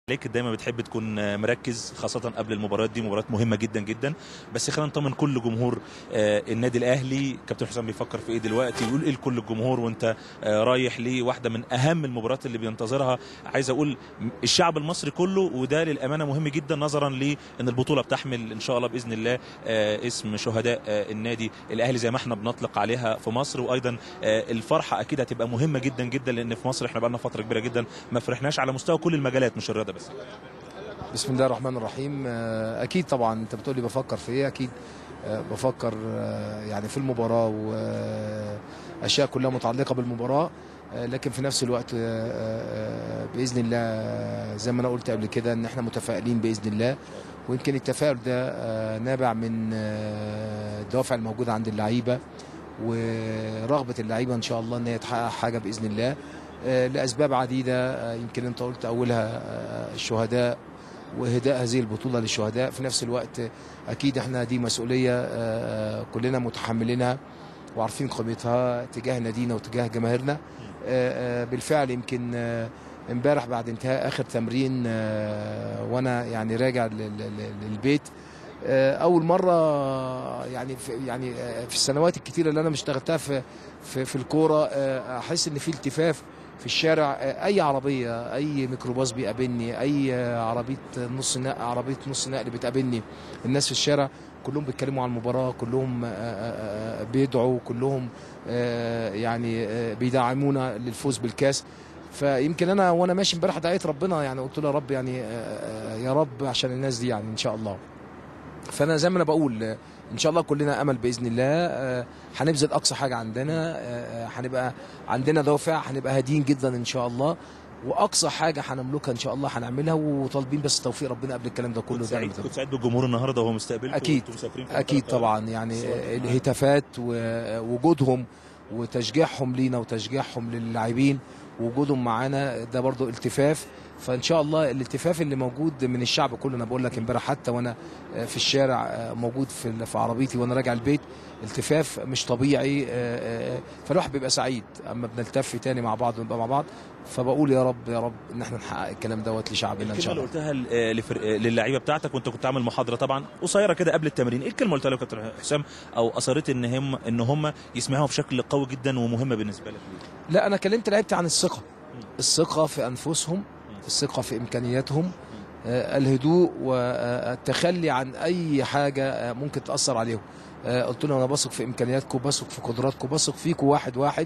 عليك دايما بتحب تكون مركز خاصة قبل المباريات دي مباريات مهمة جدا جدا بس خلينا نطمن كل جمهور آه، النادي الأهلي كابتن حسام بيفكر في إيه دلوقتي يقول إيه لكل الجمهور وأنت آه، رايح لواحدة من أهم المباريات اللي بينتظرها عايز أقول الشعب المصري كله وده للأمانة مهم جدا نظرا لأن البطولة بتحمل إن شاء الله بإذن الله آه، اسم شهداء آه، النادي الأهلي زي ما احنا بنطلق عليها في مصر وأيضا آه، الفرحة أكيد هتبقى مهمة جدا جدا لأن في مصر احنا بقالنا فترة كبيرة جدا ما فرحناش على مستوى كل المجالات مش الرياضة بس بسم الله الرحمن الرحيم آه، اكيد طبعا انت بتقول لي بفكر في ايه اكيد آه، بفكر آه، يعني في المباراه واشياء كلها متعلقه بالمباراه آه، لكن في نفس الوقت آه، آه، باذن الله آه، زي ما انا قلت قبل كده ان احنا متفائلين باذن الله ويمكن التفاؤل ده آه، نابع من آه، الدوافع الموجوده عند اللعيبه ورغبه اللعيبه ان شاء الله ان هي تحقق حاجه باذن الله آه، لاسباب عديده آه، يمكن انت قلت اولها آه، الشهداء واهداء هذه البطوله للشهداء في نفس الوقت اكيد احنا دي مسؤوليه آه، كلنا متحملينها وعارفين قيمتها تجاه نادينا وتجاه جماهيرنا آه، آه، بالفعل يمكن آه، امبارح بعد انتهاء اخر تمرين آه، وانا يعني راجع لل- لل- للبيت آه، اول مره يعني في يعني آه، في السنوات الكتيره اللي انا مش اشتغلتها في في, في الكوره آه، احس ان في التفاف في الشارع آه، اي عربيه اي ميكروباص بيقابلني اي آه، عربيه نص نقل عربيه نص نقل بتقابلني الناس في الشارع كلهم بيتكلموا عن المباراه كلهم آه، آه، آه، بيدعوا كلهم آه، يعني آه، بيدعمونا للفوز بالكاس فيمكن انا وانا ماشي امبارح دعيت ربنا يعني قلت له يا رب يعني آه، آه، يا رب عشان الناس دي يعني ان شاء الله فانا زي ما انا بقول آه، ان شاء الله كلنا امل باذن الله آه، هنبذل اقصى حاجه عندنا آه، آه، هنبقى عندنا دوافع هنبقى هاديين جدا ان شاء الله واقصى حاجه هنملكها ان شاء الله هنعملها وطالبين بس توفيق ربنا قبل الكلام ده كله كنت ده سعيد كنت سعيد بالجمهور النهارده وهو مستقبلكم أكيد. وأنتم مسافرين في اكيد المطار. طبعا يعني صور آه، معاك. الهتافات ووجودهم وتشجيعهم لينا وتشجيعهم للاعبين ووجودهم معانا ده برضو التفاف فان شاء الله الالتفاف اللي موجود من الشعب كله انا بقول لك امبارح حتى وانا آه، في الشارع آه، موجود في في عربيتي وانا راجع البيت التفاف مش طبيعي آه، آه، فالواحد بيبقى سعيد اما بنلتف تاني مع بعض ونبقى مع بعض فبقول يا رب يا رب ان احنا نحقق الكلام دوت لشعبنا ان الكلمه شاء اللي الله قلتها ل- آه، لفرق- آه، للعيبه بتاعتك وانت كنت عامل محاضره طبعا قصيره كده قبل التمرين ايه الكلمه اللي قلتها لك يا كابتن حسام او اصريت ان هم ان هم يسمعوها بشكل قوي جدا ومهمه بالنسبه لك لا انا كلمت لعيبتي عن الثقه الثقه في انفسهم الثقه في امكانياتهم آه، الهدوء والتخلي عن اي حاجه آه، ممكن تاثر عليهم آه، قلت لهم انا بثق في امكانياتكم بثق في قدراتكم بثق فيكم واحد واحد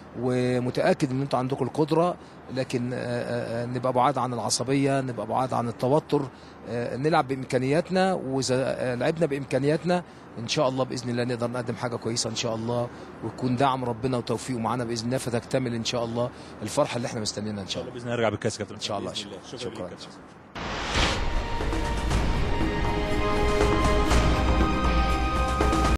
ومتاكد ان انتوا عندكم القدره لكن آه، آه، آه، نبقى بعاد عن العصبيه نبقى بعاد عن التوتر آه، نلعب بامكانياتنا واذا آه، لعبنا بامكانياتنا ان شاء الله باذن الله نقدر نقدم حاجه كويسه ان شاء الله ويكون دعم ربنا وتوفيقه معانا باذن الله فتكتمل ان شاء الله الفرحه اللي احنا مستنيينها ان ان شاء شاء الله الله باذن الله نرجع بالكاس يا كابتن إن شاء الله. بإذن الله. شكرا شكراً. لك يا كابتن.